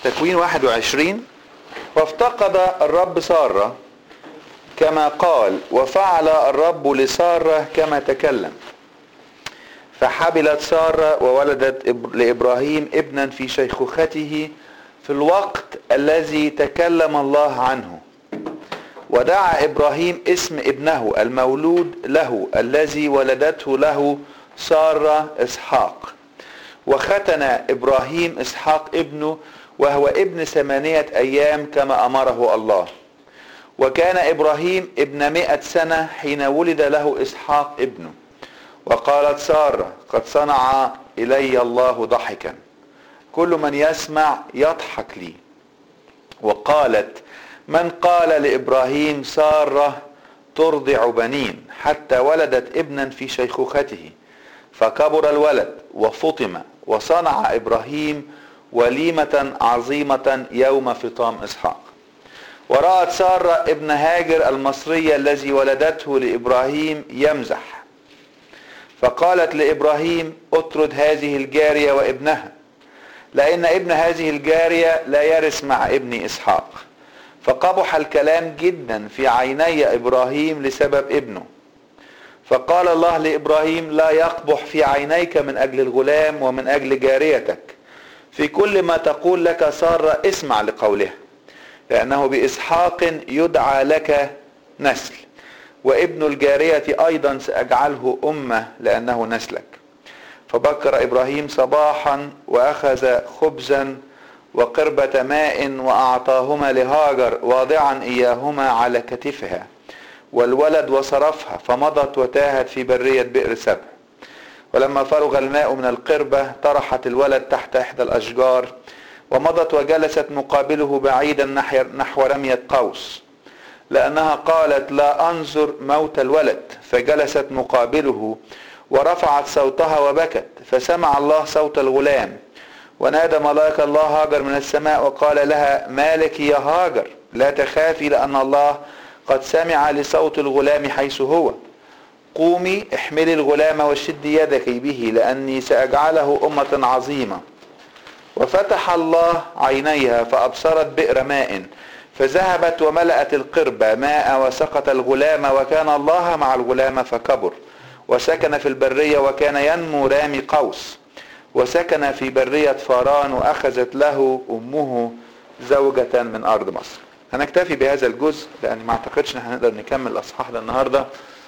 تكوين 21 وافتقد الرب سارة كما قال وفعل الرب لسارة كما تكلم فحبلت سارة وولدت إب- لإبراهيم ابنا في شيخوخته في الوقت الذي تكلم الله عنه ودعا إبراهيم اسم ابنه المولود له الذي ولدته له سارة إسحاق وختن إبراهيم إسحاق ابنه وهو ابن ثمانية أيام كما أمره الله وكان إبراهيم ابن مئة سنة حين ولد له إسحاق ابنه وقالت سارة قد صنع إلي الله ضحكا كل من يسمع يضحك لي وقالت من قال لإبراهيم سارة ترضع بنين حتى ولدت ابنا في شيخوخته فكبر الولد وفطم وصنع إبراهيم وليمة عظيمة يوم فطام إسحاق ورأت سارة ابن هاجر المصرية الذي ولدته لإبراهيم يمزح فقالت لإبراهيم اطرد هذه الجارية وابنها لأن ابن هذه الجارية لا يرث مع ابن إسحاق فقبح الكلام جدا في عيني إبراهيم لسبب ابنه فقال الله لإبراهيم لا يقبح في عينيك من أجل الغلام ومن أجل جاريتك في كل ما تقول لك سارة اسمع لقولها لأنه بإسحاق يدعى لك نسل وابن الجارية أيضا سأجعله أمة لأنه نسلك فبكر إبراهيم صباحا وأخذ خبزا وقربة ماء وأعطاهما لهاجر واضعا إياهما على كتفها والولد وصرفها فمضت وتاهت في برية بئر سبع ولما فرغ الماء من القربة طرحت الولد تحت إحدى الأشجار ومضت وجلست مقابله بعيدا نحو رمية قوس لأنها قالت لا أنظر موت الولد فجلست مقابله ورفعت صوتها وبكت فسمع الله صوت الغلام ونادى ملاك الله هاجر من السماء وقال لها مالك يا هاجر لا تخافي لأن الله قد سمع لصوت الغلام حيث هو قومي احملي الغلام وشدي يدك به لأني سأجعله أمة عظيمة وفتح الله عينيها فأبصرت بئر ماء فذهبت وملأت القربة ماء وسقط الغلام وكان الله مع الغلام فكبر وسكن في البرية وكان ينمو رامي قوس وسكن في برية فاران وأخذت له أمه زوجة من أرض مصر هنكتفي بهذا الجزء لأن ما أعتقدش إن هنقدر نكمل الأصحاح ده النهاردة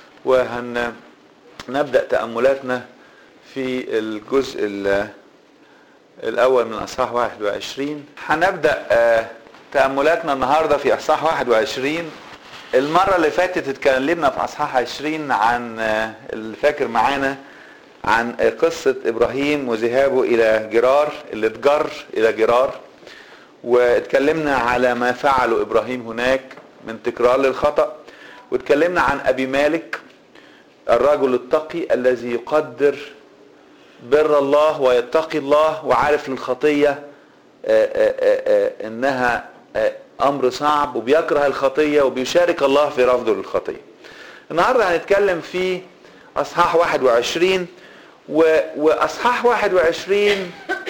وهنبدأ تأملاتنا في الجزء الأول من أصحاح 21 هنبدأ تأملاتنا النهاردة في أصحاح 21 المرة اللي فاتت اتكلمنا في أصحاح 20 عن اللي فاكر معانا عن قصة إبراهيم وذهابه إلى جرار اللي اتجر إلى جرار واتكلمنا على ما فعله إبراهيم هناك من تكرار للخطأ واتكلمنا عن أبي مالك الرجل التقي الذي يقدر بر الله ويتقي الله وعارف الخطية انها امر صعب وبيكره الخطية وبيشارك الله في رفضه للخطية النهاردة هنتكلم في اصحاح 21 واصحاح 21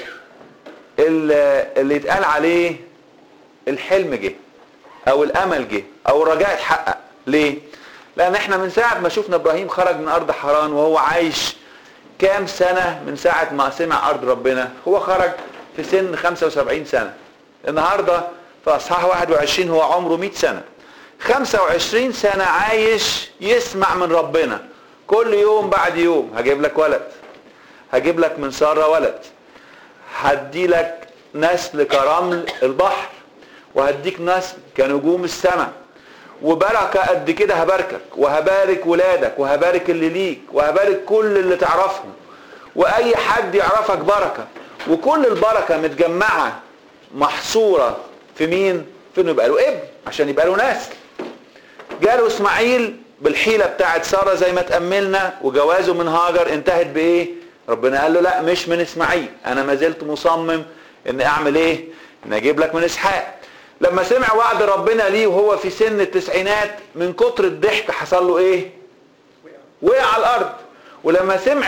اللي, اللي يتقال عليه الحلم جه او الامل جه او الرجاء اتحقق ليه لان احنا من ساعة ما شفنا ابراهيم خرج من ارض حران وهو عايش كام سنة من ساعة ما سمع ارض ربنا هو خرج في سن 75 سنة النهاردة في اصحاح 21 هو عمره 100 سنة 25 سنة عايش يسمع من ربنا كل يوم بعد يوم هجيب لك ولد هجيب لك من سارة ولد هدي لك نسل كرمل البحر وهديك نسل كنجوم السماء وبركة قد كده هباركك وهبارك ولادك وهبارك اللي ليك وهبارك كل اللي تعرفهم واي حد يعرفك بركة وكل البركة متجمعة محصورة في مين في انه يبقى له ابن عشان يبقى له نسل جاله اسماعيل بالحيلة بتاعت سارة زي ما تأملنا وجوازه من هاجر انتهت بايه ربنا قال له لا مش من اسماعيل انا ما زلت مصمم ان اعمل ايه ان اجيب لك من اسحاق لما سمع وعد ربنا ليه وهو في سن التسعينات من كتر الضحك حصل له ايه وقع على الارض ولما سمعت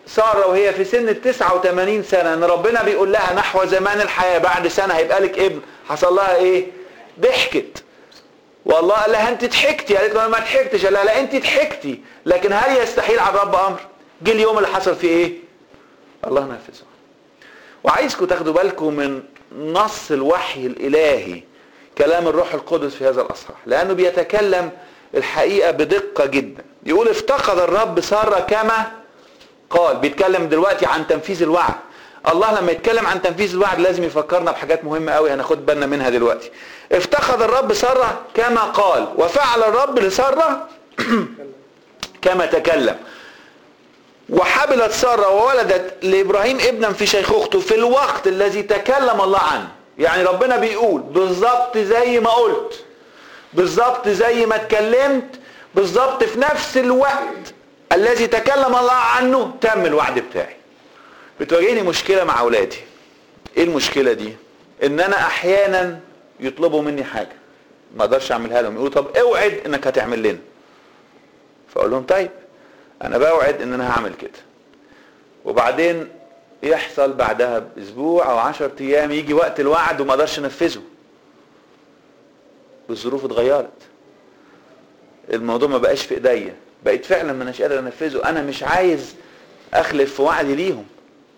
سارة وهي في سن ال 89 سنة ان ربنا بيقول لها نحو زمان الحياة بعد سنة هيبقى لك ابن حصل لها ايه ضحكت والله قال لها انت ضحكتي قالت له انا ما ضحكتش قال لها لا انت ضحكتي لكن هل يستحيل على الرب امر جه اليوم اللي حصل فيه ايه الله نفذه وعايزكم تاخدوا بالكم من نص الوحي الالهي كلام الروح القدس في هذا الاصحاح لانه بيتكلم الحقيقه بدقه جدا يقول افتقد الرب ساره كما قال بيتكلم دلوقتي عن تنفيذ الوعد الله لما يتكلم عن تنفيذ الوعد لازم يفكرنا بحاجات مهمه قوي هناخد بالنا منها دلوقتي افتقد الرب ساره كما قال وفعل الرب لساره كما تكلم وحبلت سارة وولدت لإبراهيم ابنا في شيخوخته في الوقت الذي تكلم الله عنه يعني ربنا بيقول بالظبط زي ما قلت بالظبط زي ما اتكلمت بالظبط في نفس الوقت الذي تكلم الله عنه تم الوعد بتاعي بتواجهني مشكلة مع أولادي ايه المشكلة دي ان انا احيانا يطلبوا مني حاجة ما اقدرش اعملها لهم يقولوا طب اوعد انك هتعمل لنا فاقول لهم طيب انا بوعد ان انا هعمل كده وبعدين يحصل بعدها باسبوع او عشر ايام يجي وقت الوعد وما اقدرش انفذه الظروف اتغيرت الموضوع ما بقاش في ايديا بقيت فعلا ما اناش قادر انفذه انا مش عايز اخلف في وعدي ليهم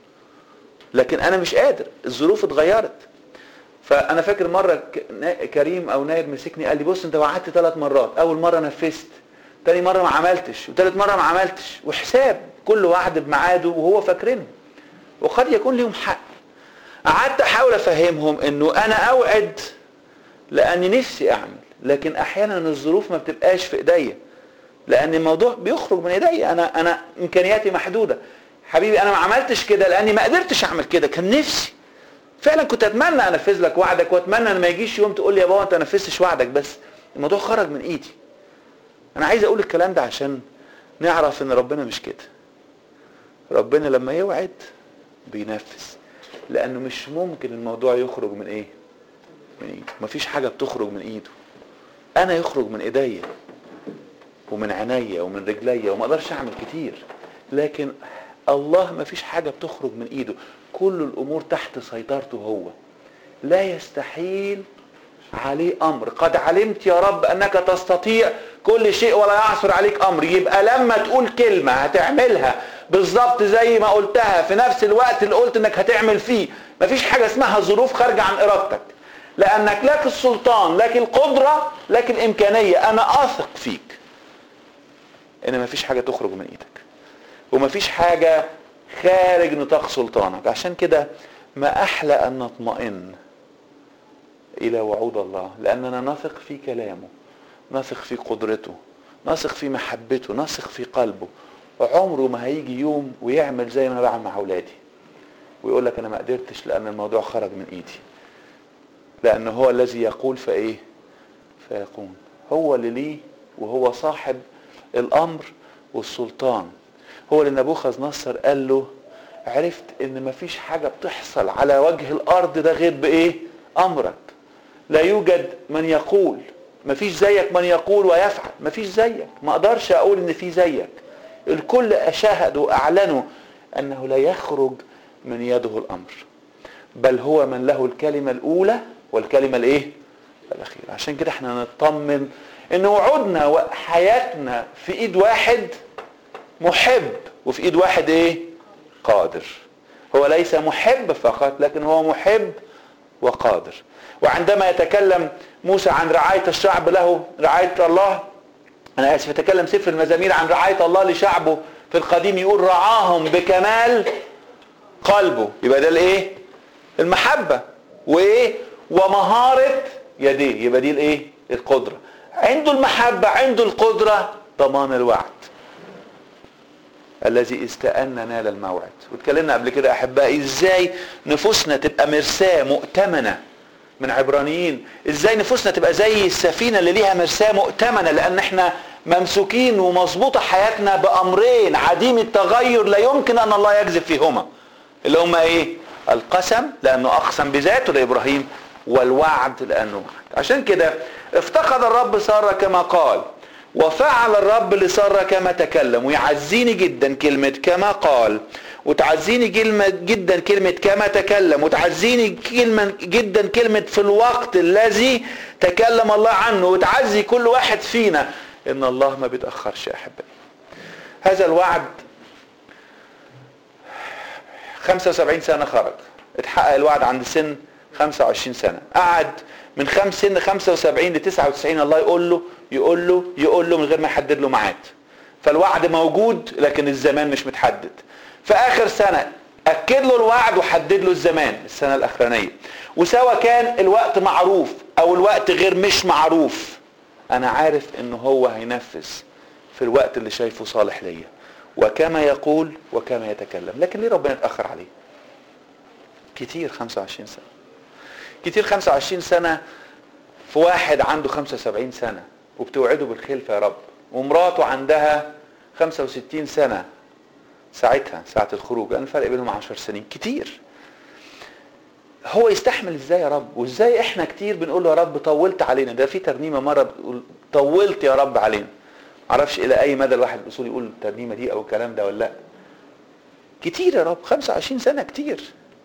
لكن انا مش قادر الظروف اتغيرت فانا فاكر مره كريم او ناير مسكني قال لي بص انت وعدت ثلاث مرات اول مره نفذت تاني مره ما عملتش وتالت مره ما عملتش وحساب كل وعد بميعاده وهو فاكرينه وقد يكون ليهم حق قعدت احاول افهمهم انه انا اوعد لاني نفسي اعمل لكن احيانا الظروف ما بتبقاش في ايديا لان الموضوع بيخرج من ايديا انا انا امكانياتي محدوده حبيبي انا ما عملتش كده لاني ما قدرتش اعمل كده كان نفسي فعلا كنت اتمنى انفذ لك وعدك واتمنى ان ما يجيش يوم تقول لي يا بابا انت نفذتش وعدك بس الموضوع خرج من ايدي انا عايز اقول الكلام ده عشان نعرف ان ربنا مش كده ربنا لما يوعد بينفذ لانه مش ممكن الموضوع يخرج من ايه من ايده مفيش حاجه بتخرج من ايده انا يخرج من ايديا ومن عينيا ومن رجليا وما اقدرش اعمل كتير لكن الله مفيش حاجه بتخرج من ايده كل الامور تحت سيطرته هو لا يستحيل عليه امر قد علمت يا رب انك تستطيع كل شيء ولا يعثر عليك امر يبقى لما تقول كلمه هتعملها بالظبط زي ما قلتها في نفس الوقت اللي قلت انك هتعمل فيه مفيش حاجه اسمها ظروف خارجه عن ارادتك لانك لك السلطان لك القدره لك الامكانيه انا اثق فيك ان مفيش حاجه تخرج من ايدك ومفيش حاجه خارج نطاق سلطانك عشان كده ما احلى ان نطمئن الى وعود الله لاننا نثق في كلامه نثق في قدرته نثق في محبته نثق في قلبه عمره ما هيجي يوم ويعمل زي ما انا بعمل مع اولادي ويقول لك انا ما قدرتش لان الموضوع خرج من ايدي لان هو الذي يقول فايه فيكون هو اللي ليه وهو صاحب الامر والسلطان هو اللي نبوخذ نصر قال له عرفت ان مفيش حاجة بتحصل على وجه الارض ده غير بايه امرك لا يوجد من يقول مفيش زيك من يقول ويفعل مفيش زيك ما اقدرش اقول ان في زيك الكل اشاهد واعلنوا انه لا يخرج من يده الامر بل هو من له الكلمة الاولى والكلمة الايه الاخيرة عشان كده احنا نطمن ان وعودنا وحياتنا في ايد واحد محب وفي ايد واحد ايه قادر هو ليس محب فقط لكن هو محب وقادر وعندما يتكلم موسى عن رعاية الشعب له رعاية الله أنا آسف يتكلم سفر المزامير عن رعاية الله لشعبه في القديم يقول رعاهم بكمال قلبه يبقى ده الايه المحبة وايه ومهارة يديه يبقى دي الايه القدرة عنده المحبة عنده القدرة ضمان الوعد الذي استأن نال الموعد واتكلمنا قبل كده احبائي ازاي نفوسنا تبقى مرساة مؤتمنة من عبرانيين ازاي نفوسنا تبقى زي السفينة اللي ليها مرساة مؤتمنة لان احنا ممسوكين ومظبوطة حياتنا بامرين عديم التغير لا يمكن ان الله يكذب فيهما اللي هما ايه القسم لانه اقسم بذاته لابراهيم والوعد لانه وعد عشان كده افتقد الرب سارة كما قال وفعل الرب لسارة كما تكلم ويعزيني جدا كلمة كما قال وتعزيني كلمة جدا كلمة كما تكلم وتعزيني كلمة جدا كلمة في الوقت الذي تكلم الله عنه وتعزي كل واحد فينا ان الله ما بيتأخرش يا احبائي هذا الوعد 75 سنة خرج اتحقق الوعد عند سن 25 سنة قعد من خمس سن 75 ل 99 الله يقول له يقول له يقول له من غير ما يحدد له ميعاد فالوعد موجود لكن الزمان مش متحدد في اخر سنة اكد له الوعد وحدد له الزمان السنة الاخرانية وسواء كان الوقت معروف او الوقت غير مش معروف انا عارف ان هو هينفذ في الوقت اللي شايفه صالح ليا وكما يقول وكما يتكلم لكن ليه ربنا اتأخر عليه كتير 25 سنة كتير 25 سنة في واحد عنده 75 سنة وبتوعده بالخلفة يا رب ومراته عندها 65 سنة ساعتها ساعة الخروج لأن الفرق بينهم 10 سنين كتير هو يستحمل ازاي يا رب وازاي احنا كتير بنقول له يا رب طولت علينا ده في ترنيمة مرة بتقول طولت يا رب علينا معرفش الى اي مدى الواحد الاصول يقول الترنيمة دي او الكلام ده ولا لا كتير يا رب 25 سنة كتير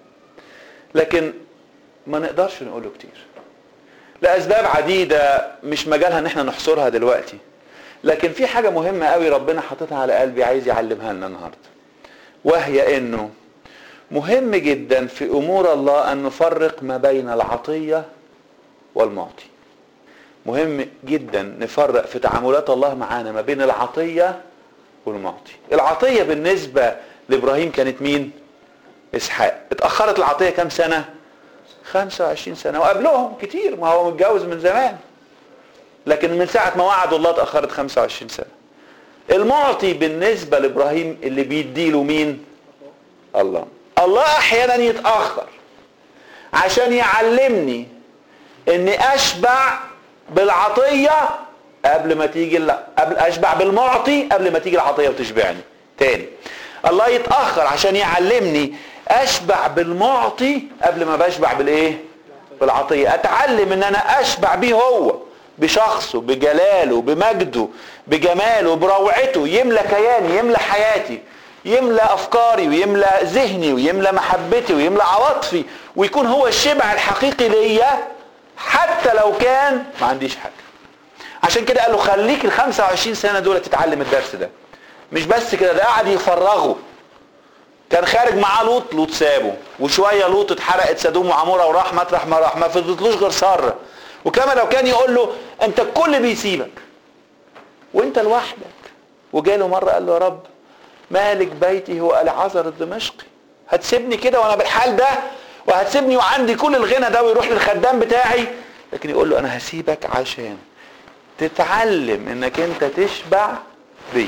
لكن ما نقدرش نقوله كتير لاسباب عديده مش مجالها ان احنا نحصرها دلوقتي لكن في حاجه مهمه قوي ربنا حاططها على قلبي عايز يعلمها لنا النهارده وهي انه مهم جدا في امور الله ان نفرق ما بين العطيه والمعطي مهم جدا نفرق في تعاملات الله معانا ما بين العطيه والمعطي العطيه بالنسبه لابراهيم كانت مين اسحاق اتاخرت العطيه كام سنه 25 سنة وقبلهم كتير ما هو متجوز من زمان لكن من ساعة ما وعد الله اتأخرت 25 سنة المعطي بالنسبة لإبراهيم اللي بيديله مين الله الله أحيانا يتأخر عشان يعلمني اني اشبع بالعطية قبل ما تيجي لا قبل اشبع بالمعطي قبل ما تيجي العطية وتشبعني تاني الله يتأخر عشان يعلمني اشبع بالمعطي قبل ما بشبع بالايه بالعطيه اتعلم ان انا اشبع بيه هو بشخصه بجلاله بمجده بجماله بروعته يملى كياني يملى حياتي يملى افكاري ويملى ذهني ويملى محبتي ويملى عواطفي ويكون هو الشبع الحقيقي ليا حتى لو كان ما عنديش حاجه عشان كده قال له خليك ال 25 سنه دول تتعلم الدرس ده مش بس كده ده قعد يفرغه كان خارج معاه لوط لوط سابه وشويه لوط اتحرقت سدوم وعموره وراح مطرح ما راح ما فضلتلوش غير ساره وكما لو كان يقول له انت الكل بيسيبك وانت لوحدك وجاله مره قال له يا رب مالك بيتي هو العذر الدمشقي هتسيبني كده وانا بالحال ده وهتسيبني وعندي كل الغنى ده ويروح للخدام بتاعي لكن يقول له انا هسيبك عشان تتعلم انك انت تشبع بيا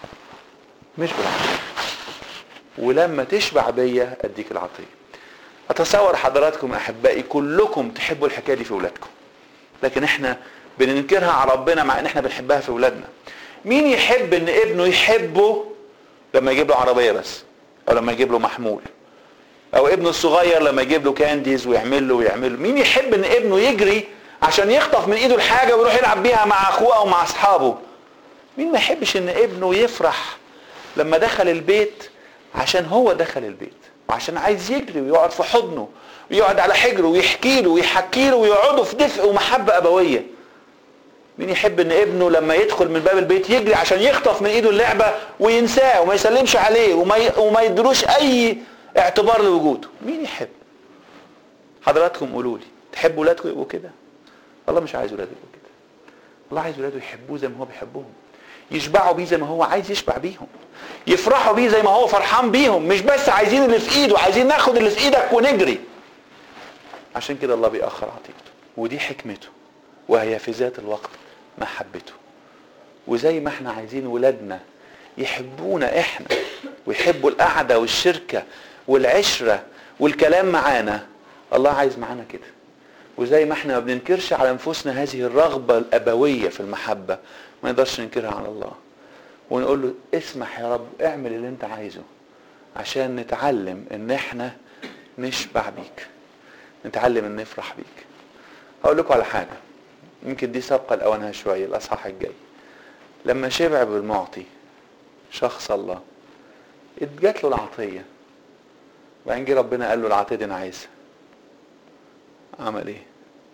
مش بالعافيه ولما تشبع بيا اديك العطيه اتصور حضراتكم احبائي كلكم تحبوا الحكايه دي في اولادكم لكن احنا بننكرها على ربنا مع ان احنا بنحبها في اولادنا مين يحب ان ابنه يحبه لما يجيب له عربيه بس او لما يجيب له محمول او ابنه الصغير لما يجيب له كانديز ويعمل له ويعمل له مين يحب ان ابنه يجري عشان يخطف من ايده الحاجه ويروح يلعب بيها مع اخوه او مع اصحابه مين ما يحبش ان ابنه يفرح لما دخل البيت عشان هو دخل البيت وعشان عايز يجري ويقعد في حضنه ويقعد على حجره ويحكي له ويحكي له ويقعدوا في دفء ومحبه ابويه مين يحب ان ابنه لما يدخل من باب البيت يجري عشان يخطف من ايده اللعبه وينساه وما يسلمش عليه وما ي... وما يدلوش اي اعتبار لوجوده مين يحب حضراتكم قولوا لي تحبوا ولادكم يبقوا كده الله مش عايز ولاده يبقوا كده الله عايز ولاده يحبوه زي ما هو بيحبهم يشبعوا بيه زي ما هو عايز يشبع بيهم يفرحوا بيه زي ما هو فرحان بيهم مش بس عايزين اللي في ايده عايزين ناخد اللي في ايدك ونجري عشان كده الله بيأخر عطيته ودي حكمته وهي في ذات الوقت محبته وزي ما احنا عايزين ولادنا يحبونا احنا ويحبوا القعدة والشركة والعشرة والكلام معانا الله عايز معانا كده وزي ما احنا ما بننكرش على انفسنا هذه الرغبة الابوية في المحبة ما نقدرش ننكرها على الله ونقول له اسمح يا رب اعمل اللي انت عايزه عشان نتعلم ان احنا نشبع بيك نتعلم ان نفرح بيك هقول لكم على حاجة يمكن دي سابقة لأوانها شوية الأصحاح الجاي لما شبع بالمعطي شخص الله اتجات له العطيه وبعدين جه ربنا قال له العطيه دي انا عايزها عمل ايه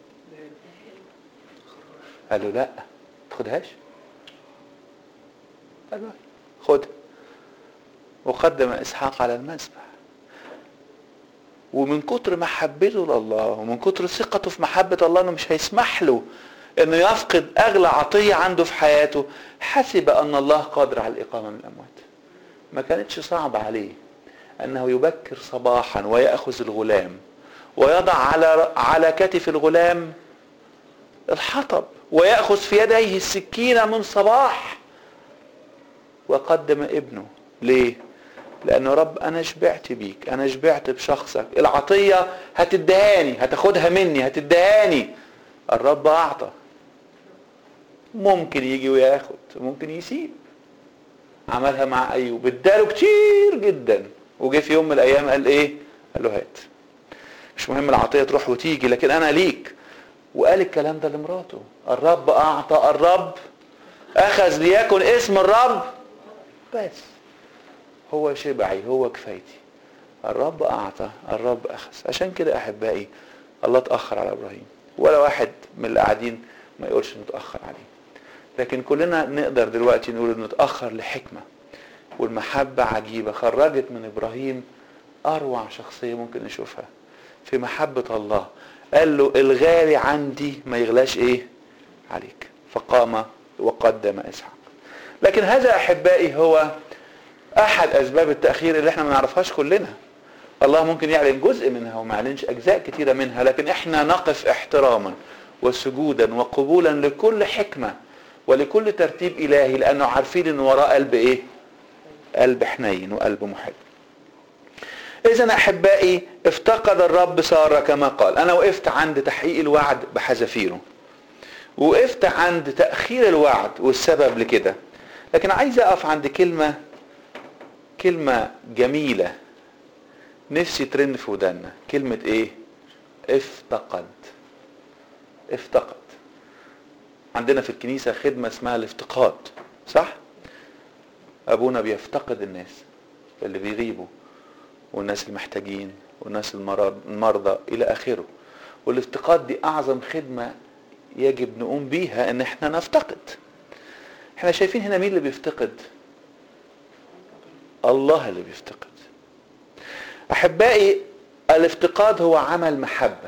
قال له لا تاخدهاش قال له خدها وقدم اسحاق على المذبح ومن كتر محبته لله ومن كتر ثقته في محبة الله انه مش هيسمح له انه يفقد اغلى عطية عنده في حياته حسب ان الله قادر على الاقامة من الاموات ما كانتش صعبة عليه انه يبكر صباحا ويأخذ الغلام ويضع على على كتف الغلام الحطب ويأخذ في يديه السكينة من صباح وقدم ابنه ليه لأنه رب أنا شبعت بيك أنا شبعت بشخصك العطية هتدهاني هتاخدها مني هتدهاني الرب أعطى ممكن يجي وياخد ممكن يسيب عملها مع أيوب اداله كتير جدا وجه في يوم من الأيام قال إيه قال له هات مش مهم العطية تروح وتيجي لكن أنا ليك وقال الكلام ده لمراته الرب أعطى الرب أخذ ليكن اسم الرب بس هو شبعي هو كفايتي الرب أعطى الرب أخذ عشان كده أحبائي الله تأخر على إبراهيم ولا واحد من اللي قاعدين ما يقولش إنه اتأخر عليه لكن كلنا نقدر دلوقتي نقول إنه اتأخر لحكمة والمحبة عجيبة خرجت من إبراهيم أروع شخصية ممكن نشوفها في محبة الله قال له الغالي عندي ما يغلاش إيه عليك فقام وقدم إسحاق لكن هذا أحبائي هو احد اسباب التاخير اللي احنا ما نعرفهاش كلنا الله ممكن يعلن جزء منها وما يعلنش اجزاء كتيره منها لكن احنا نقف احتراما وسجودا وقبولا لكل حكمه ولكل ترتيب الهي لانه عارفين ان وراه قلب ايه قلب حنين وقلب محب اذا احبائي افتقد الرب ساره كما قال انا وقفت عند تحقيق الوعد بحذافيره وقفت عند تاخير الوعد والسبب لكده لكن عايز اقف عند كلمه كلمة جميلة نفسي ترن في ودنا كلمة ايه افتقد افتقد عندنا في الكنيسة خدمة اسمها الافتقاد صح ابونا بيفتقد الناس اللي بيغيبوا والناس المحتاجين والناس المرض المرضى الى اخره والافتقاد دي اعظم خدمة يجب نقوم بيها ان احنا نفتقد احنا شايفين هنا مين اللي بيفتقد الله اللي بيفتقد احبائي الافتقاد هو عمل محبه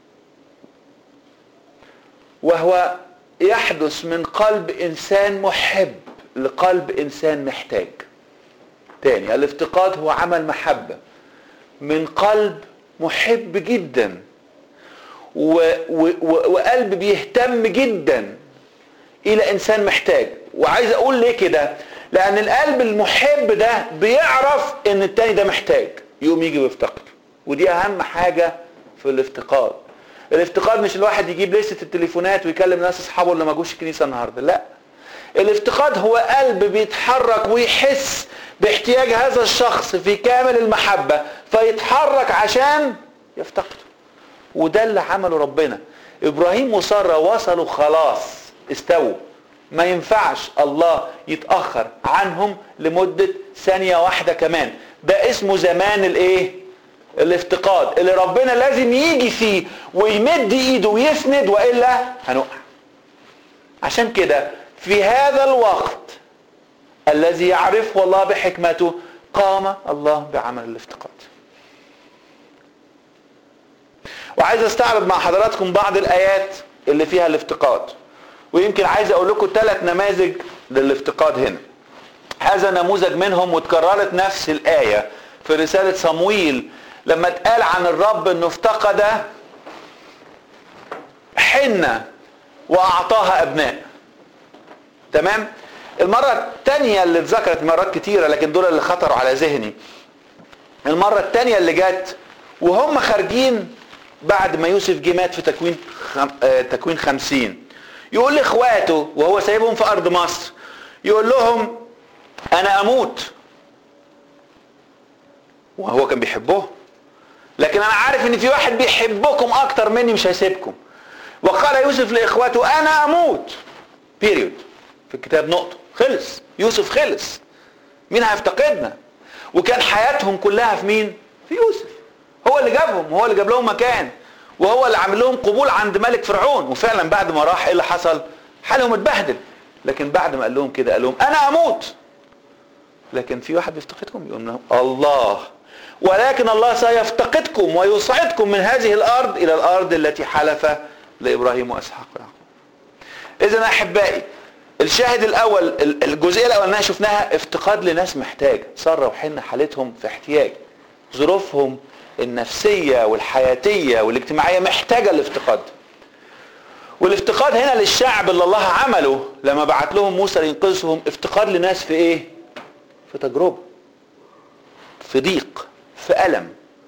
وهو يحدث من قلب انسان محب لقلب انسان محتاج تاني الافتقاد هو عمل محبه من قلب محب جدا و و و وقلب بيهتم جدا الى انسان محتاج وعايز اقول ليه كده لان القلب المحب ده بيعرف ان التاني ده محتاج يقوم يجي ويفتقد ودي اهم حاجة في الافتقاد الافتقاد مش الواحد يجيب لستة التليفونات ويكلم ناس اصحابه اللي ما جوش الكنيسة النهاردة لا الافتقاد هو قلب بيتحرك ويحس باحتياج هذا الشخص في كامل المحبة فيتحرك عشان يفتقده وده اللي عمله ربنا ابراهيم وسارة وصلوا خلاص استووا ما ينفعش الله يتأخر عنهم لمدة ثانية واحدة كمان ده اسمه زمان الايه الافتقاد اللي ربنا لازم يجي فيه ويمد ايده ويسند والا هنقع عشان كده في هذا الوقت الذي يعرفه الله بحكمته قام الله بعمل الافتقاد وعايز استعرض مع حضراتكم بعض الايات اللي فيها الافتقاد ويمكن عايز اقول لكم ثلاث نماذج للافتقاد هنا هذا نموذج منهم وتكررت نفس الآية في رسالة صمويل لما اتقال عن الرب انه افتقد حنة واعطاها ابناء تمام المرة الثانية اللي اتذكرت مرات كتيرة لكن دول اللي خطروا على ذهني المرة الثانية اللي جت وهم خارجين بعد ما يوسف جه مات في تكوين خم... آه تكوين خمسين يقول لاخواته وهو سايبهم في ارض مصر يقول لهم انا اموت وهو كان بيحبهم لكن انا عارف ان في واحد بيحبكم اكتر مني مش هيسيبكم وقال يوسف لاخواته انا اموت بيريود في الكتاب نقطه خلص يوسف خلص مين هيفتقدنا وكان حياتهم كلها في مين في يوسف هو اللي جابهم هو اللي جاب لهم مكان وهو اللي عامل لهم قبول عند ملك فرعون وفعلا بعد ما راح ايه اللي حصل حالهم اتبهدل لكن بعد ما قال لهم كده قال لهم انا اموت لكن في واحد بيفتقدكم يقول لهم الله ولكن الله سيفتقدكم ويصعدكم من هذه الارض الى الارض التي حلف لابراهيم واسحاق ويعقوب اذا احبائي الشاهد الاول الجزئيه الاولانيه شفناها افتقاد لناس محتاجه ساره وحنه حالتهم في احتياج ظروفهم النفسيه والحياتيه والاجتماعيه محتاجه الافتقاد والافتقاد هنا للشعب اللي الله عمله لما بعت لهم موسى لينقذهم افتقاد لناس في ايه في تجربه في ضيق في الم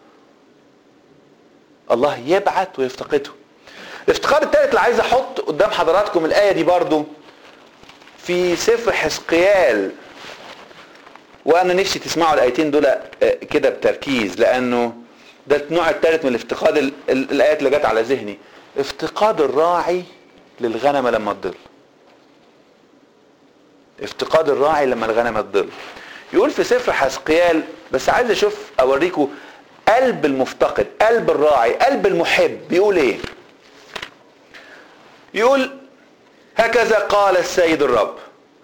الله يبعت ويفتقده الافتقاد الثالث اللي عايز احط قدام حضراتكم الايه دي برضو في سفر حزقيال وانا نفسي تسمعوا الايتين دول كده بتركيز لانه ده النوع الثالث من الافتقاد ال- ال- الايات اللي جت على ذهني افتقاد الراعي للغنم لما تضل افتقاد الراعي لما الغنم تضل يقول في سفر حزقيال بس عايز اشوف اوريكم قلب المفتقد قلب الراعي قلب المحب بيقول ايه يقول هكذا قال السيد الرب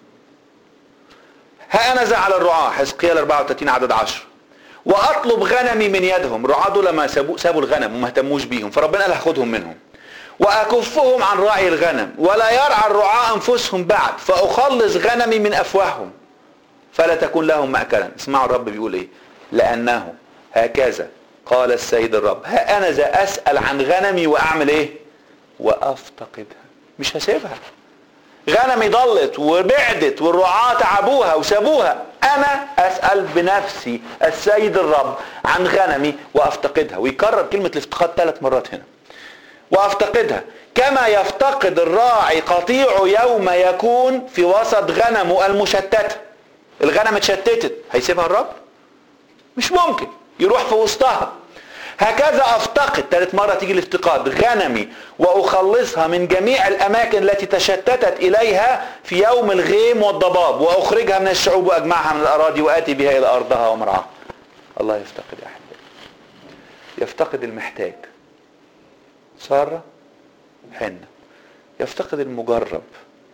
ها انا على الرعاة حزقيال 34 عدد 10 واطلب غنمي من يدهم الرعاة دول لما سابوا, سابوا الغنم وما اهتموش بيهم فربنا قال هاخدهم منهم واكفهم عن راعي الغنم ولا يرعى الرعاة انفسهم بعد فاخلص غنمي من افواههم فلا تكون لهم مأكلا اسمعوا الرب بيقول ايه لانه هكذا قال السيد الرب ها انا ذا اسال عن غنمي واعمل ايه وافتقدها مش هسيبها غنمي ضلت وبعدت والرعاة تعبوها وسابوها انا اسال بنفسي السيد الرب عن غنمي وافتقدها ويكرر كلمه الافتقاد ثلاث مرات هنا وافتقدها كما يفتقد الراعي قطيعه يوم يكون في وسط غنمه المشتته الغنم اتشتتت هيسيبها الرب مش ممكن يروح في وسطها هكذا افتقد ثالث مرة تيجي الافتقاد غنمي واخلصها من جميع الاماكن التي تشتتت اليها في يوم الغيم والضباب واخرجها من الشعوب واجمعها من الاراضي واتي بها الى ارضها ومرعاها الله يفتقد يا احبائي يفتقد المحتاج سارة حنة يفتقد المجرب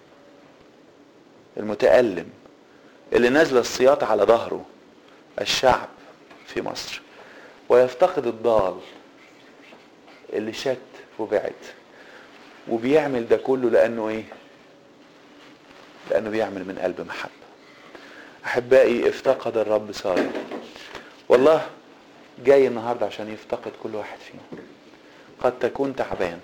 المتألم اللي نازله السياط على ظهره الشعب في مصر ويفتقد الضال اللي شت وبعد وبيعمل ده كله لانه ايه لانه بيعمل من قلب محبه احبائي افتقد الرب ساره والله جاي النهارده عشان يفتقد كل واحد فينا قد تكون تعبان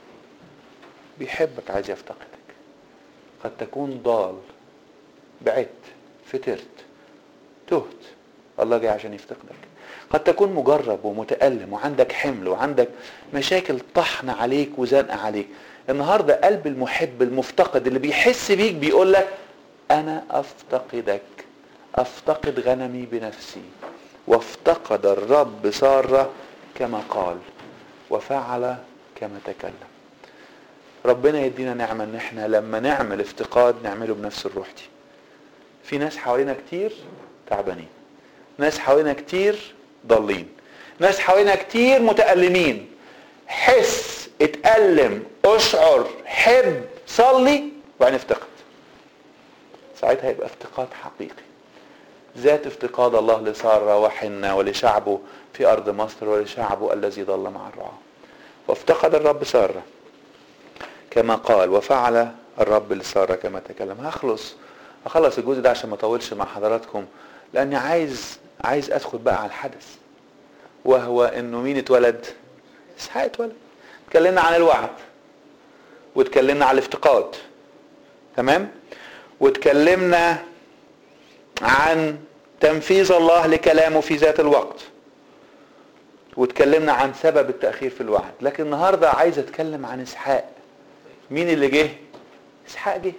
بيحبك عايز يفتقدك قد تكون ضال بعدت فترت تهت الله جاي عشان يفتقدك قد تكون مجرب ومتألم وعندك حمل وعندك مشاكل طحن عليك وزنق عليك النهارده قلب المحب المفتقد اللي بيحس بيك بيقول لك انا افتقدك افتقد غنمي بنفسي وافتقد الرب سارة كما قال وفعل كما تكلم ربنا يدينا نعمة ان احنا لما نعمل افتقاد نعمله بنفس الروح دي في ناس حوالينا كتير تعبانين ناس حوالينا كتير ضالين ناس حوالينا كتير متألمين حس اتألم اشعر حب صلي وبعدين افتقد ساعتها يبقى افتقاد حقيقي ذات افتقاد الله لسارة وحنة ولشعبه في أرض مصر ولشعبه الذي ضل مع الرعاة وافتقد الرب سارة كما قال وفعل الرب لسارة كما تكلم هخلص اخلص الجزء ده عشان ما اطولش مع حضراتكم لاني عايز عايز ادخل بقى على الحدث وهو انه مين اتولد اسحاق اتولد اتكلمنا عن الوعد واتكلمنا عن الافتقاد تمام واتكلمنا عن تنفيذ الله لكلامه في ذات الوقت واتكلمنا عن سبب التأخير في الوعد لكن النهاردة عايز اتكلم عن اسحاق مين اللي جه اسحاق جه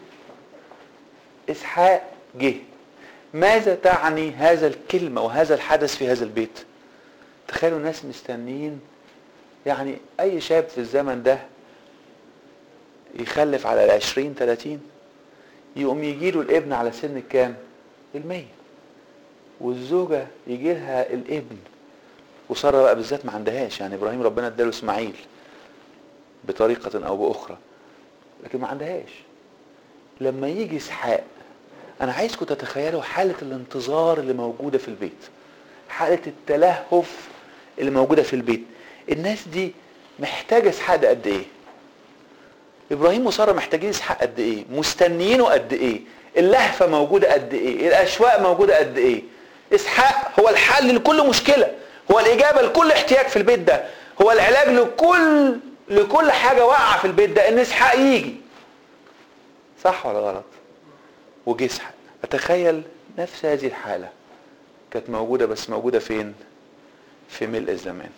اسحاق جه ماذا تعني هذا الكلمة وهذا الحدث في هذا البيت تخيلوا ناس مستنيين يعني اي شاب في الزمن ده يخلف على العشرين تلاتين يقوم يجي له الابن على سن كام المية والزوجة يجي لها الابن وسارة بقى بالذات ما عندهاش يعني ابراهيم ربنا اداله اسماعيل بطريقة او باخرى لكن ما عندهاش لما يجي اسحاق انا عايزكم تتخيلوا حالة الانتظار اللي موجودة في البيت حالة التلهف اللي موجودة في البيت الناس دي محتاجة اسحاق ده قد ايه ابراهيم وساره محتاجين اسحاق قد ايه مستنيينه قد ايه اللهفه موجوده قد ايه الاشواق موجوده قد ايه اسحاق هو الحل لكل مشكله هو الاجابه لكل احتياج في البيت ده هو العلاج لكل لكل حاجه واقعه في البيت ده ان اسحاق يجي صح ولا غلط وجه اسحاق اتخيل نفس هذه الحاله كانت موجوده بس موجوده فين في ملء الزمان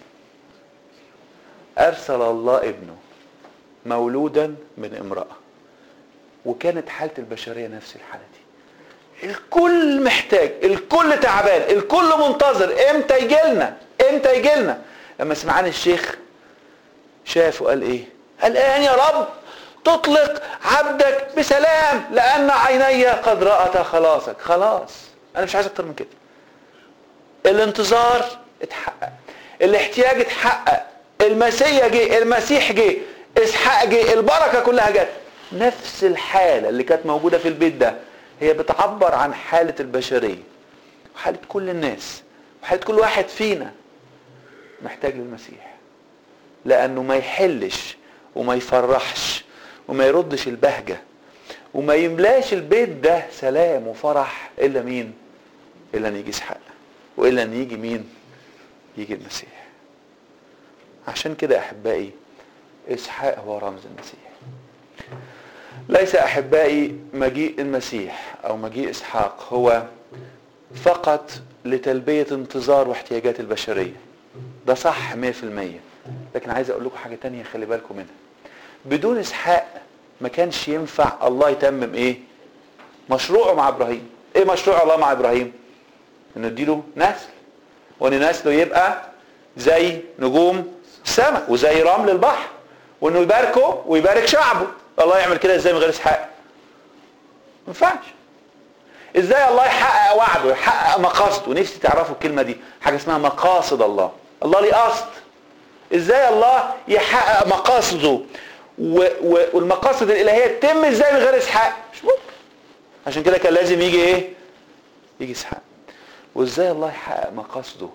ارسل الله ابنه مولودا من امرأة وكانت حالة البشرية نفس الحالة دي الكل محتاج الكل تعبان الكل منتظر امتى يجي لنا امتى يجي لنا لما سمعان الشيخ شاف وقال ايه قال الان يا رب تطلق عبدك بسلام لان عيني قد رأتا خلاصك خلاص انا مش عايز اكتر من كده الانتظار اتحقق الاحتياج اتحقق المسيح جه المسيح جه اسحاق جه البركه كلها جت نفس الحاله اللي كانت موجوده في البيت ده هي بتعبر عن حاله البشريه وحاله كل الناس وحاله كل واحد فينا محتاج للمسيح لانه ما يحلش وما يفرحش وما يردش البهجه وما يملاش البيت ده سلام وفرح الا مين الا ان يجي اسحاق والا ان يجي مين يجي المسيح عشان كده احبائي اسحاق هو رمز المسيح ليس احبائي مجيء المسيح او مجيء اسحاق هو فقط لتلبية انتظار واحتياجات البشرية ده صح 100% لكن عايز اقول لكم حاجة تانية خلي بالكم منها بدون اسحاق ما كانش ينفع الله يتمم ايه مشروعه مع ابراهيم ايه مشروع الله مع ابراهيم انه اديله نسل وان نسله يبقى زي نجوم السماء وزي رمل البحر وانه يباركه ويبارك شعبه الله يعمل كده ازاي من غير اسحاق ما ينفعش ازاي الله يحقق وعده يحقق مقاصده نفسي تعرفوا الكلمه دي حاجه اسمها مقاصد الله الله ليه قصد ازاي الله يحقق مقاصده و... و... والمقاصد الالهيه تتم ازاي من غير اسحاق مش ممكن عشان كده كان لازم يجي ايه يجي اسحاق وازاي الله يحقق مقاصده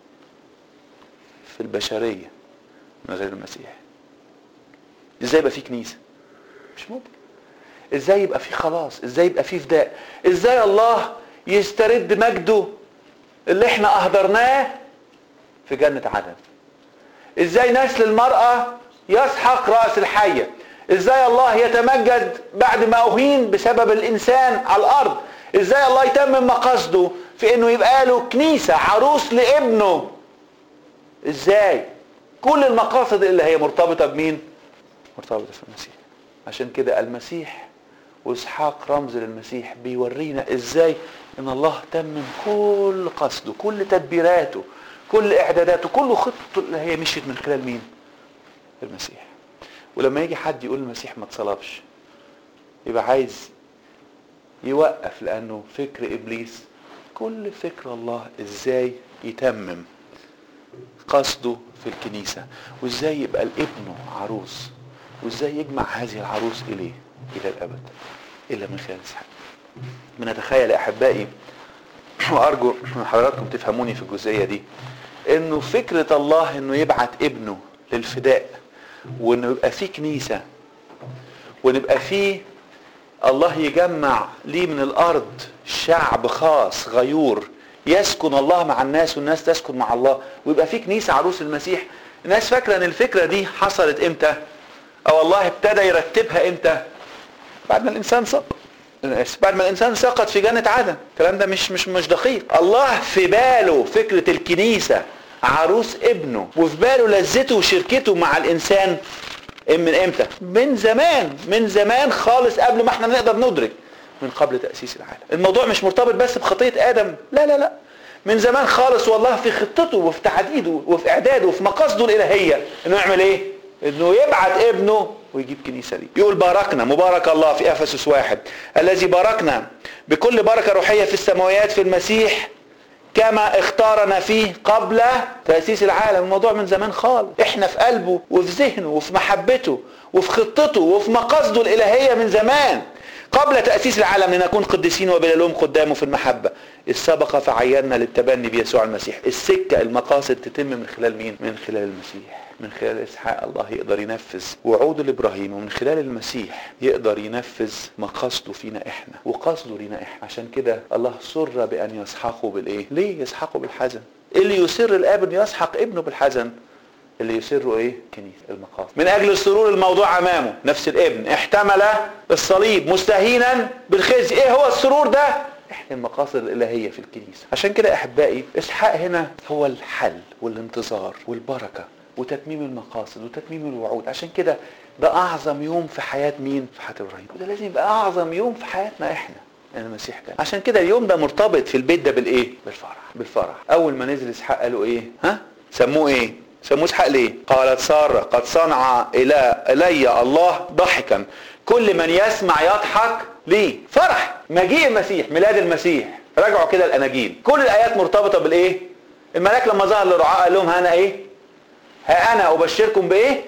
في البشريه من غير المسيح ازاي يبقى في كنيسه مش ممكن ازاي يبقى في خلاص ازاي يبقى في فداء ازاي الله يسترد مجده اللي احنا اهدرناه في جنة عدن ازاي نسل المرأة يسحق رأس الحية ازاي الله يتمجد بعد ما اهين بسبب الانسان على الارض ازاي الله يتمم مقاصده في انه يبقى له كنيسة عروس لابنه ازاي كل المقاصد اللي هي مرتبطة بمين مرتبطة في المسيح عشان كده المسيح واسحاق رمز للمسيح بيورينا ازاي ان الله تمم كل قصده كل تدبيراته كل اعداداته كل خطته اللي هي مشيت من خلال مين المسيح ولما يجي حد يقول المسيح ما اتصلبش يبقى عايز يوقف لانه فكر ابليس كل فكر الله ازاي يتمم قصده في الكنيسة وازاي يبقى الابن عروس وازاي يجمع هذه العروس اليه الى الابد الا من خلال اسحاق بنتخيل يا احبائي وارجو من حضراتكم تفهموني في الجزئيه دي انه فكره الله انه يبعت ابنه للفداء وانه يبقى فيه كنيسه ونبقى فيه الله يجمع ليه من الارض شعب خاص غيور يسكن الله مع الناس والناس تسكن مع الله ويبقى في كنيسه عروس المسيح الناس فاكره ان الفكره دي حصلت امتى او الله ابتدى يرتبها امتى بعد ما الانسان سقط بعد ما الانسان سقط في جنه عدن الكلام ده مش مش مش دقيق الله في باله فكره الكنيسه عروس ابنه وفي باله لذته وشركته مع الانسان من امتى من زمان من زمان خالص قبل ما احنا نقدر ندرك من قبل تأسيس العالم الموضوع مش مرتبط بس بخطية آدم لا لا لا من زمان خالص والله في خطته وفي تعديده وفي إعداده وفي مقاصده الإلهية إنه يعمل إيه؟ إنه يبعت ابنه ويجيب كنيسة ليه يقول باركنا مبارك الله في أفسس واحد الذي باركنا بكل بركة روحية في السماويات في المسيح كما اختارنا فيه قبل تأسيس العالم الموضوع من زمان خالص احنا في قلبه وفي ذهنه وفي محبته وفي خطته وفي مقاصده الإلهية من زمان قبل تأسيس العالم لنكون قديسين وبلا لوم قدامه في المحبة السبق فعيننا للتبني بيسوع المسيح السكة المقاصد تتم من خلال مين من خلال المسيح من خلال اسحاق الله يقدر ينفذ وعوده لابراهيم ومن خلال المسيح يقدر ينفذ مقاصده فينا احنا وقصده لينا احنا عشان كده الله سر بان يسحقه بالايه ليه يسحقه بالحزن اللي يسر الاب ان يسحق ابنه بالحزن اللي يسره ايه كنيسه المقاصد من اجل السرور الموضوع امامه نفس الابن احتمل الصليب مستهينا بالخزي ايه هو السرور ده احنا المقاصد الالهيه في الكنيسه عشان كده احبائي اسحاق هنا هو الحل والانتظار والبركه وتتميم المقاصد وتتميم الوعود عشان كده ده اعظم يوم في حياه مين في حياه ابراهيم وده لازم يبقى اعظم يوم في حياتنا احنا ان المسيح كان عشان كده اليوم ده مرتبط في البيت ده بالايه بالفرح بالفرح اول ما نزل اسحاق قالوا ايه ها سموه ايه سموه اسحاق ليه قالت ساره قد صنع الى الي الله ضحكا كل من يسمع يضحك ليه فرح مجيء المسيح ميلاد المسيح راجعوا كده الاناجيل كل الايات مرتبطه بالايه الملاك لما ظهر للرعاة قال لهم انا ايه ها انا ابشركم بايه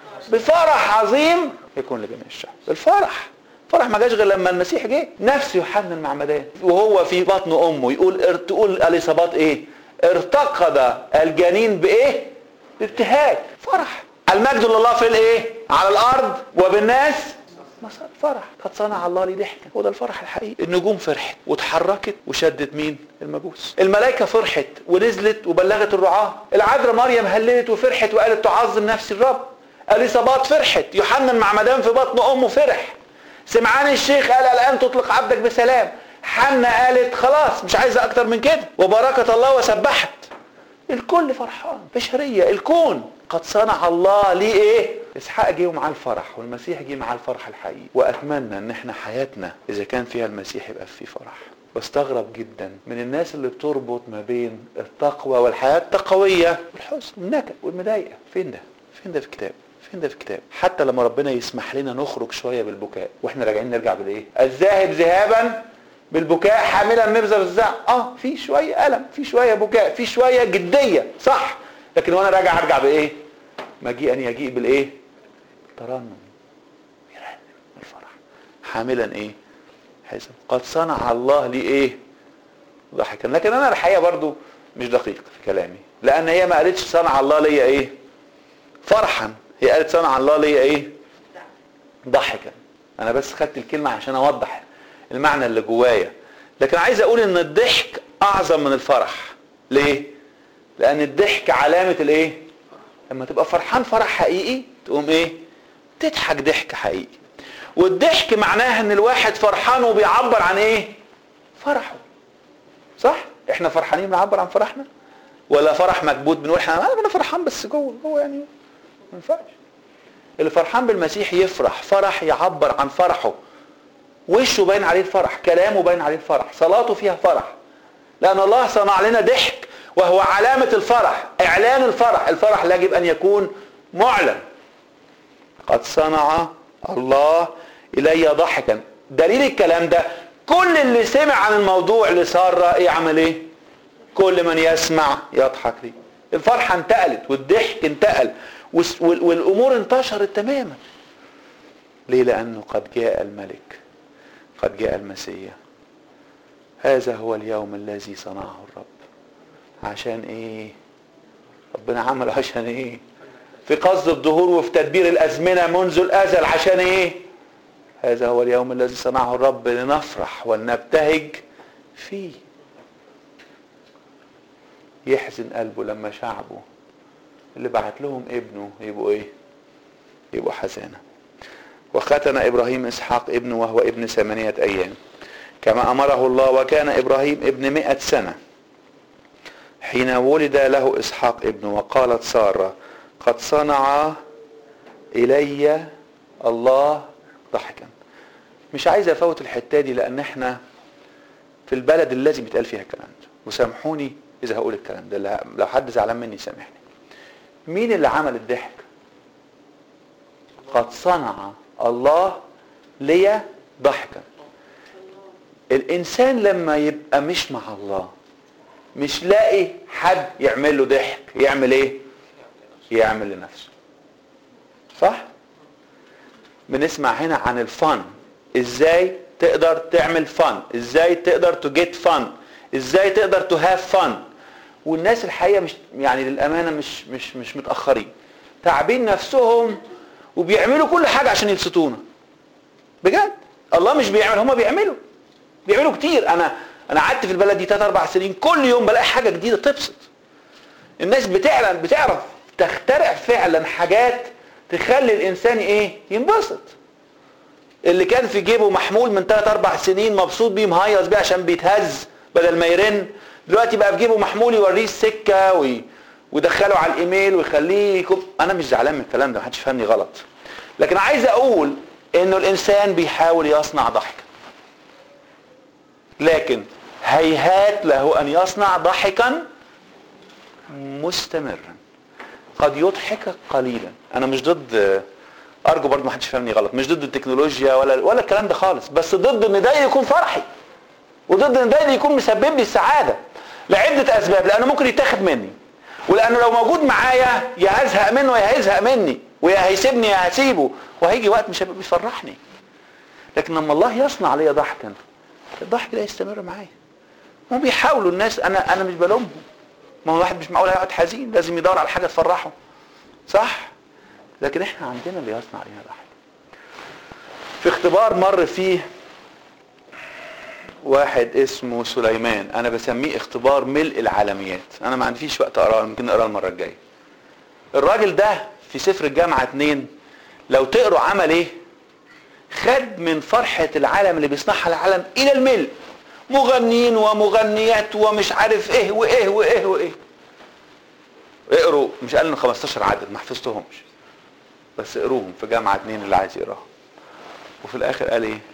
بفرح عظيم يكون لجميع الشعب بالفرح فرح ما جاش غير لما المسيح جه نفس يوحنا المعمدان وهو في بطن امه يقول تقول اليصابات ايه ارتقد الجنين بايه بابتهاج فرح المجد لله في الايه على الارض وبالناس مسار فرح قد صنع الله لي ضحكا وده الفرح الحقيقي النجوم فرحت واتحركت وشدت مين المجوس الملائكة فرحت ونزلت وبلغت الرعاة العذراء مريم هللت وفرحت وقالت تعظم نفس الرب اليصابات فرحت يوحنا المعمدان في بطن امه فرح سمعان الشيخ قال الان تطلق عبدك بسلام حنا قالت خلاص مش عايزه اكتر من كده وبركه الله وسبحت الكل فرحان بشريه الكون قد صنع الله ليه ايه اسحاق جه معاه الفرح والمسيح جه معاه الفرح الحقيقي واتمنى ان احنا حياتنا اذا كان فيها المسيح يبقى في فرح بستغرب جدا من الناس اللي بتربط ما بين التقوى والحياه التقويه والحزن والنكد والمضايقه فين ده فين ده في الكتاب فين ده في الكتاب حتى لما ربنا يسمح لنا نخرج شويه بالبكاء واحنا راجعين نرجع بالايه الذاهب ذهابا بالبكاء حاملا مبزر الزعم اه في شويه الم في شويه بكاء في شويه جديه صح لكن وانا راجع ارجع بايه مجيئا يجيء بالايه ترنم يرنم الفرح حاملا ايه حزن قد صنع الله لي ايه ضحكا لكن انا الحقيقه برضو مش دقيق في كلامي لان هي ما قالتش صنع الله ليا ايه فرحا هي قالت صنع الله ليا ايه ضحكا انا بس خدت الكلمه عشان اوضح المعنى اللي جوايا لكن عايز اقول ان الضحك اعظم من الفرح ليه لان الضحك علامه الايه لما تبقى فرحان فرح حقيقي تقوم ايه تضحك ضحك حقيقي والضحك معناها ان الواحد فرحان وبيعبر عن ايه فرحه صح احنا فرحانين بنعبر عن فرحنا ولا فرح مكبوت بنقول احنا انا فرحان بس جوه هو يعني ما ينفعش اللي فرحان بالمسيح يفرح فرح يعبر عن فرحه وشه باين عليه الفرح كلامه باين عليه الفرح صلاته فيها فرح لان الله صنع لنا ضحك وهو علامة الفرح اعلان الفرح الفرح يجب ان يكون معلن قد صنع الله الي ضحكا دليل الكلام ده كل اللي سمع عن الموضوع لسارة يعمل ايه كل من يسمع يضحك ليه الفرحة انتقلت والضحك انتقل والامور انتشرت تماما ليه لانه قد جاء الملك قد جاء المسيح هذا هو اليوم الذي صنعه الرب عشان ايه ربنا عمله عشان ايه في قصد الظهور وفي تدبير الازمنه منذ الازل عشان ايه هذا هو اليوم الذي صنعه الرب لنفرح ولنبتهج فيه يحزن قلبه لما شعبه اللي بعت لهم ابنه يبقوا ايه يبقوا حزانه وختن ابراهيم اسحاق ابنه وهو ابن ثمانية ايام كما امره الله وكان ابراهيم ابن مئة سنة حين ولد له اسحاق ابنه وقالت سارة قد صنع الي الله ضحكا مش عايز افوت الحتة دي لان احنا في البلد اللي لازم يتقال فيها الكلام ده وسامحوني اذا هقول الكلام ده لو حد زعلان مني سامحني مين اللي عمل الضحك قد صنع الله لي ضحكا الانسان لما يبقى مش مع الله مش لاقي حد يعمل له ضحك يعمل ايه يعمل لنفسه صح بنسمع هنا عن الفن ازاي تقدر تعمل فن ازاي تقدر تو جيت فن ازاي تقدر تو هاف فن والناس الحقيقه مش يعني للامانه مش مش مش متاخرين تعبين نفسهم وبيعملوا كل حاجه عشان يبسطونا بجد الله مش بيعمل هما بيعملوا بيعملوا كتير انا انا قعدت في البلد دي 3 4 سنين كل يوم بلاقي حاجه جديده تبسط الناس بتعلن بتعرف تخترع فعلا حاجات تخلي الانسان ايه ينبسط اللي كان في جيبه محمول من 3 4 سنين مبسوط بيه مهيص بيه عشان بيتهز بدل ما يرن دلوقتي بقى في جيبه محمول يوريه السكه وي... ويدخله على الايميل ويخليه يكب... انا مش زعلان من الكلام ده محدش يفهمني غلط لكن عايز اقول انه الانسان بيحاول يصنع ضحكا لكن هيهات له ان يصنع ضحكا مستمرا قد يضحكك قليلا انا مش ضد ارجو برضه ما حدش يفهمني غلط مش ضد التكنولوجيا ولا ولا الكلام ده خالص بس ضد ان ده يكون فرحي وضد ان ده يكون مسبب لي السعاده لعده اسباب لانه ممكن يتاخد مني ولانه لو موجود معايا يا هزهق منه يا هيزهق مني ويا هيسيبني يا هسيبه وهيجي وقت مش هيبقى بيفرحني لكن لما الله يصنع لي ضحكا الضحك ده يستمر معايا هم بيحاولوا الناس انا انا مش بلومهم ما هو الواحد مش معقول هيقعد حزين لازم يدور على حاجه تفرحه صح لكن احنا عندنا اللي يصنع لنا ضحك في اختبار مر فيه واحد اسمه سليمان انا بسميه اختبار ملء العالميات انا ما عنديش وقت اقراه ممكن نقراه المره الجايه الراجل ده في سفر الجامعه اتنين لو تقروا عمل ايه خد من فرحة العالم اللي بيصنعها العالم إلى الملء مغنيين ومغنيات ومش عارف إيه وإيه وإيه وإيه اقروا مش قال إنه 15 عدد ما حفظتهمش بس اقروهم في جامعة اتنين اللي عايز يقراهم وفي الآخر قال إيه؟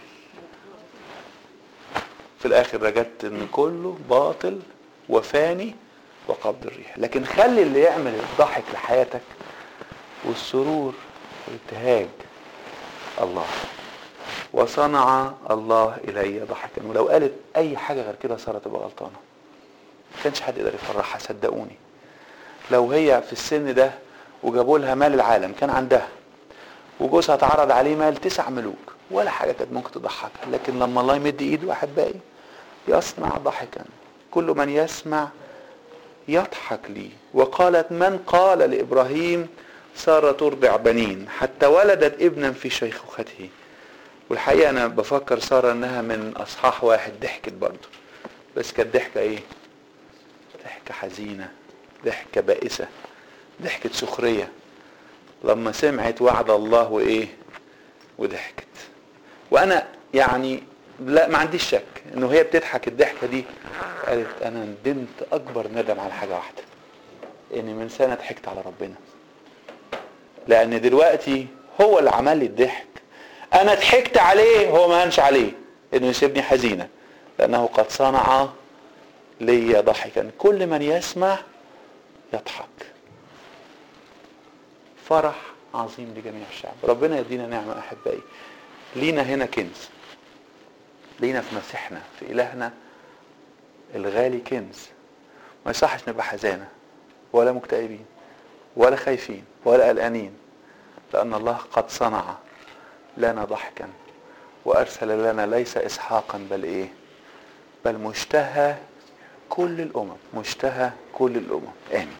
في الآخر رجدت إن كله باطل وفاني وقبض الريح لكن خلي اللي يعمل الضحك لحياتك والسرور والابتهاج الله وصنع الله الي ضحكا ولو قالت اي حاجه غير كده ساره تبقى غلطانه ما كانش حد يقدر يفرحها صدقوني لو هي في السن ده وجابوا لها مال العالم كان عندها وجوزها اتعرض عليه مال تسع ملوك ولا حاجه كانت ممكن تضحكها لكن لما الله يمد ايده احبائي يصنع ضحكا كل من يسمع يضحك لي وقالت من قال لابراهيم سارة ترضع بنين حتى ولدت ابنا في شيخوخته والحقيقة أنا بفكر سارة إنها من أصحاح واحد ضحكت برضه بس كانت ضحكة إيه؟ ضحكة حزينة ضحكة بائسة ضحكة سخرية لما سمعت وعد الله وإيه؟ وضحكت وأنا يعني لا ما عنديش شك إنه هي بتضحك الضحكة دي قالت أنا ندمت أكبر ندم على حاجة واحدة إني من سنة ضحكت على ربنا لان دلوقتي هو اللي عمل لي الضحك انا ضحكت عليه هو ما هنش عليه انه يسيبني حزينه لانه قد صنع لي ضحكا كل من يسمع يضحك فرح عظيم لجميع الشعب ربنا يدينا نعمه احبائي لينا هنا كنز لينا في مسيحنا في الهنا الغالي كنز ما يصحش نبقى حزانه ولا مكتئبين ولا خايفين ولا قلقانين لأن الله قد صنع لنا ضحكا وأرسل لنا ليس إسحاقا بل إيه بل مشتهى كل الأمم مشتهى كل الأمم آمين